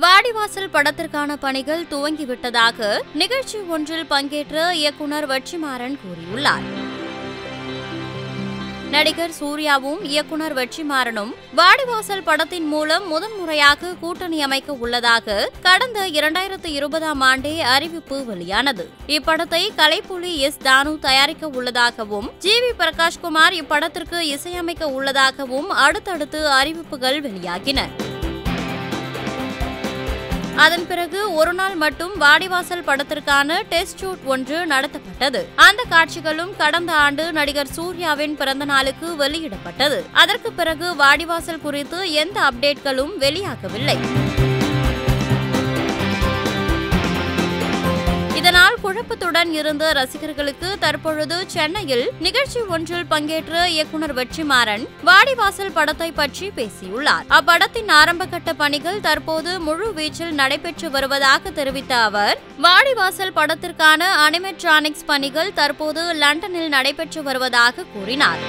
வாடிவாசல் படத்திற்கான பணிகள் துவங்கிவிட்டதாக நிகழ்ச்சி ஒன்றில் பங்கேற்ற இயக்குனர் வெற்றிமாறன் கூறியுள்ளார் நடிகர் சூர்யாவும் இயக்குனர் வெற்றிமாறனும் வாடிவாசல் படத்தின் மூலம் முதன்முறையாக கூட்டணி அமைக்க உள்ளதாக கடந்த இரண்டாயிரத்து இருபதாம் ஆண்டே அறிவிப்பு வெளியானது இப்படத்தை கலைப்புலி எஸ் தானு தயாரிக்க உள்ளதாகவும் ஜி வி பிரகாஷ்குமார் இப்படத்திற்கு இசையமைக்க உள்ளதாகவும் அடுத்தடுத்து அறிவிப்புகள் வெளியாகின அதன் பிறகு ஒரு நாள் மட்டும் வாடிவாசல் படத்திற்கான டெஸ்ட் ஷூட் ஒன்று நடத்தப்பட்டது அந்த காட்சிகளும் கடந்த ஆண்டு நடிகர் சூர்யாவின் பிறந்த நாளுக்கு வெளியிடப்பட்டது அதற்கு பிறகு வாடிவாசல் குறித்து எந்த அப்டேட்களும் வெளியாகவில்லை இதனால் குழப்பத்துடன் இருந்த ரசிகர்களுக்கு தற்பொழுது சென்னையில் நிகழ்ச்சி ஒன்றில் பங்கேற்ற இயக்குனர் வெற்றிமாறன் வாடிவாசல் படத்தை பற்றி பேசியுள்ளார் அப்படத்தின் ஆரம்பகட்ட பணிகள் தற்போது முழு வீச்சில் நடைபெற்று வருவதாக தெரிவித்த அவர் வாடிவாசல் படத்திற்கான அனிமெட்ரானிக்ஸ் பணிகள் தற்போது லண்டனில் நடைபெற்று வருவதாக கூறினார்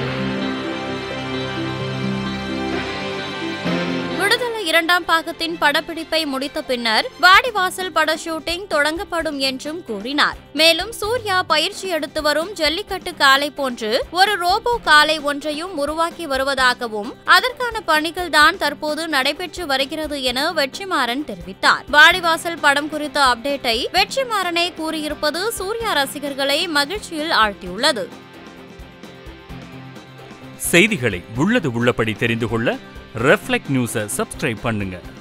விடுதலை இரண்டாம் பாகத்தின் படப்பிடிப்பை முடித்த பின்னர் வாடிவாசல் பட ஷூட்டிங் தொடங்கப்படும் என்றும் கூறினார் மேலும் சூர்யா பயிற்சி எடுத்து வரும் ஜல்லிக்கட்டு காலை போன்று ஒரு ரோபோ காலை ஒன்றையும் உருவாக்கி வருவதாகவும் அதற்கான பணிகள் தான் தற்போது நடைபெற்று வருகிறது என வெற்றிமாறன் தெரிவித்தார் வாடிவாசல் படம் குறித்த அப்டேட்டை வெற்றிமாறனே கூறியிருப்பது சூர்யா ரசிகர்களை மகிழ்ச்சியில் ஆழ்த்தியுள்ளது செய்திகளை உள்ளது உள்ளபடி தெரிந்து கொள்ள ரெஃப்ளெக்ட் நியூஸை சப்ஸ்கிரைப் பண்ணுங்க